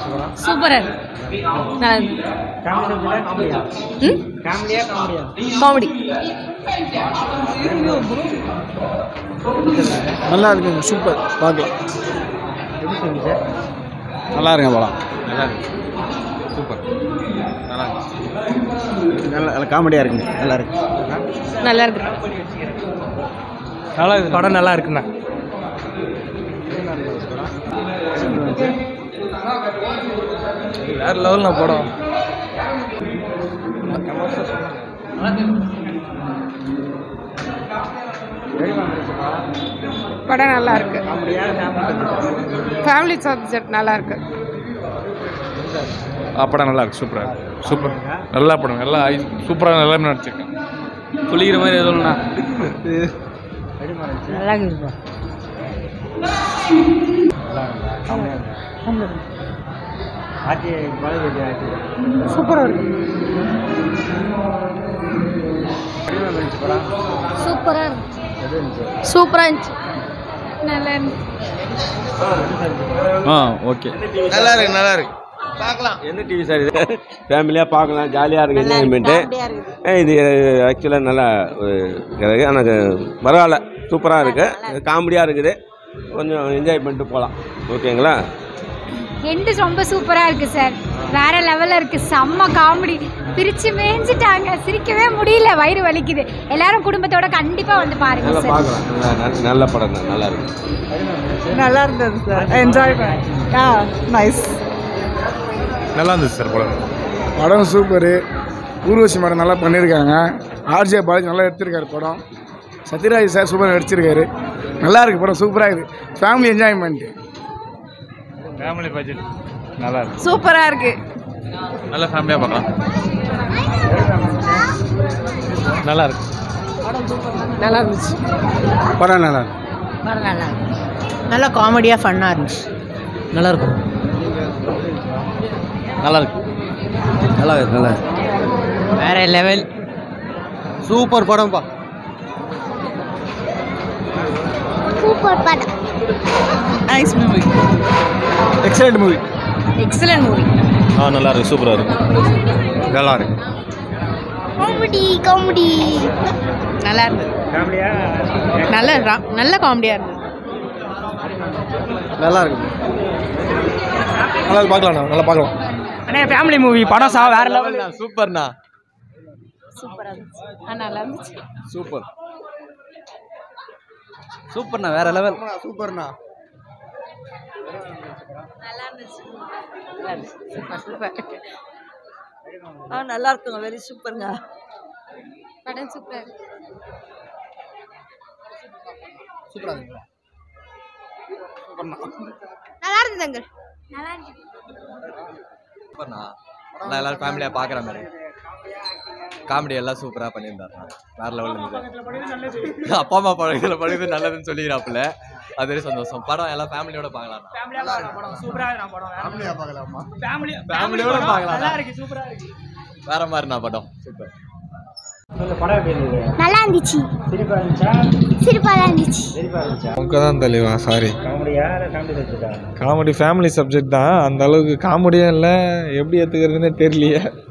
இருந்துச்சு படம் சூப்பராக இருக்கு நல்லா இருக்கு ஃபேமிலி சப்ஜெக்டா காமெடியா ம் ஃபேமிலியா காமெடியா காமெடி நல்லா இருக்குங்க சூப்பர் பார்க்கலாம் எப்படி சொல்லுங்க சார் நல்லா இருங்க படம் நல்லா இருக்கு சூப்பர் நல்லா இருந்துச்சு நல்லா காமெடியாக இருக்குங்க நல்லா இருக்கு நல்லா இருக்கு நல்லா இருக்கு படம் நல்லா இருக்குண்ணா வேற லெவல்ல படம் படம் நல்லா இருக்கு காமெடியா ஃபேமிலி ஃபேமிலி சப்ஜெக்ட் நல்லா இருக்கு படம் நல்லா இருக்கு சூப்பராக இருக்கு சூப்பர் நல்லா படம் நல்லா சூப்பராக நல்லா நடிச்சிருக்கேன் சொல்லிக்கிற மாதிரி எதுவும்ண்ணா நல்லா இருக்குப்பா ஆட்சி பழைய பேட்டி ஆட்சி சூப்பராக இருக்கு எப்படி இருந்துச்சு படம் சூப்பராக இருக்கு எப்படி இருந்துச்சு சூப்பராக இருந்துச்சு நல்லா இருந்துச்சு ஆ ஓகே நல்லா இருக்கு நல்லா இருக்கு பார்க்கலாம் எந்த டிவி சார் இது ஃபேமிலியாக பார்க்கலாம் ஜாலியாக இருக்கு என்ஜாய்மெண்ட்டு இது ஆக்சுவலாக நல்லா இருக்குது ஆனால் பரவாயில்ல சூப்பராக இருக்குது காமெடியாக இருக்குது கொஞ்சம் என்ஜாய் பண்ணிட்டு போகலாம் ஓகேங்களா எண்டு ரொம்ப சூப்பராக இருக்குது சார் வேற லெவலில் இருக்குது செம்ம காமெடி பிரித்து மேய்ஞ்சிட்டாங்க சிரிக்கவே முடியல வயிறு வலிக்குது எல்லாரும் குடும்பத்தோட கண்டிப்பாக வந்து பாருங்க நல்லா சார் பார்க்கலாம் நல்லா நல்ல- நல்ல படம் தான் நல்லா இருக்கு நல்லா இருந்தது சார் என்ஜாய் பண்ண ஆ நைஸ் நல்லா இருந்துச்சு சார் படம் படம் சூப்பரு ஊர்வசி மேடம் நல்லா பண்ணியிருக்காங்க ஆர்ஜே பாலாஜி நல்லா எடுத்திருக்காரு படம் சத்யராஜ் சார் சூப்பராக நடிச்சிருக்காரு நல்லா இருக்கு படம் சூப்பராக இருக்குது ஃபேமிலி என்ஜாய்மெண்ட்டு ஃபேமிலி பட்ஜெட் நல்லா இருக்கு சூப்பராக இருக்கு நல்ல ஃபேமிலியாக பார்க்கலாம் நல்லா இருக்கு நல்லா இருந்துச்சு படம் நல்லா இருக்கு படம் நல்லா இருக்கு நல்லா காமெடியாக ஃபன்னாக இருந்துச்சு நல்லா இருக்கும் நல்லா இருக்கு நல்லா இருக்கு நல்லா வேற லெவல் சூப்பர் படம்ப்பா சூப்பர் படம் nice movie excellent movie excellent movie ஆ நல்லா இருக்கு சூப்பராக இருக்கு நல்லா இருக்கு காமெடி காமெடி நல்லா இருந்தது ஃபேமிலியா நல்ல ரா- நல்ல காமெடியாக இருந்தது நல்லா இருக்கு நல்லா பார்க்கலாம் நல்லா பார்க்கலாம் அண்ணே ஃபேமிலி மூவி படம் சா வேற லெவல் சூப்பர்ண்ணா சூப்பராக இருந்துச்சு ஆ நல்லா இருந்துச்சு சூப்பர் சூப்பர்ண்ணா வேற லெவல் சூப்பர்ண்ணா நல்லா இருந்துச்சு நல்லா இருந்துச்சு சூப்பர் சூப்பர் ஆ நல்லா இருக்குங்க வெரி சூப்பருங்க படம் சூப்பர் நல்லா இருந்தது அங்கிள் நல்லா இருந்துச்சு சூப்பர்ண்ணா நல்லா எல்லாரும் ஃபேமிலியாக பார்க்குற மாதிரி காமெடி எல்லாம் சூப்பராக பண்ணியிருந்தாருண்ணா வேற லெவலில் இருந்தது அப்பா அம்மா படம் இதில் படிக்கிறது நல்லதுன்னு சொல்லிக்கிறாப்புல அது வரை சந்தோஷம் படம் எல்லாம் ஃபேமிலியோட பார்க்கலாம் ஃபேமிலியா படம் சூப்பரா இருக்கு படம் ஃபேமிலியா பார்க்கலாமா ஃபேமிலி ஃபேமிலியோட பார்க்கலாம். நல்லா இருக்கு சூப்பரா இருக்கு வேற மாதிரிண்ணா படம் சூப்பர் இந்த படம் எப்படி இருந்தது நல்லா இருந்துச்சு சிரிப்பா இருந்துச்சா சிரிப்பாக இருந்துச்சு சிரிப்பா இருந்துச்சா அவங்க தான் தெளிவா சாரி காமெடியா இல்லை ஃபேமிலி சப்ஜெக்டா காமெடி ஃபேமிலி சப்ஜெக்ட் தான் அந்த அளவுக்கு காமெடியும் இல்லை எப்படி ஏற்றுக்கிறதுனே தெரியலையே